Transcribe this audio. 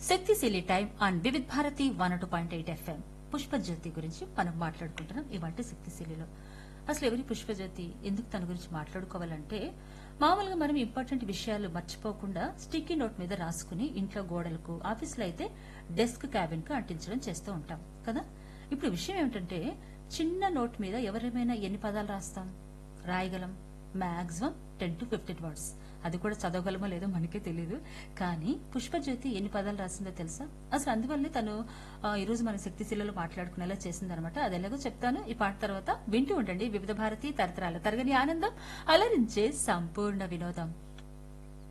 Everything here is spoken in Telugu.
శక్తిశీలి time on Vividh Bharati one two point eight FM Pushpajyothi గురించి మనం మాట్లాడుకుంటున్నాం ఇవాటి శక్తిశీలిలో అసలు ఎవరి పుష్పజ్యోతి ఎందుకు తన గురించి మాట్లాడుకోవాలంటే మామూలుగా మనం ఇంపార్టెంట్ విషయాలు మర్చిపోకుండా స్టిక్కీ నోట్ మీద రాసుకుని ఇంట్లో గోడలకు ఆఫీసులో అయితే డెస్క్ క్యాబిన్ కు అంటించడం చేస్తూ ఉంటాం కదా ఇప్పుడు విషయం ఏమిటంటే చిన్న నోట్ మీద ఎవరేమైనా ఎన్ని పదాలు రాస్తాం రాయగలం maximum ten to fifteen words అది కూడా చదవగలమో లేదో మనకే తెలియదు కానీ పుష్పజ్యోతి ఎన్ని పదాలు రాసిందో తెలుసా అసలు అందువల్లే తను ఆ, ఈ రోజు మన శక్తిశీలలో మాట్లాడుకునేలా చేసిందనమాట అది ఎలాగో చెప్తాను ఈ పాట తర్వాత వింటూ ఉండండి వివిధ భారతి తరతరాల తరగని ఆనందం అలరించే సంపూర్ణ వినోదం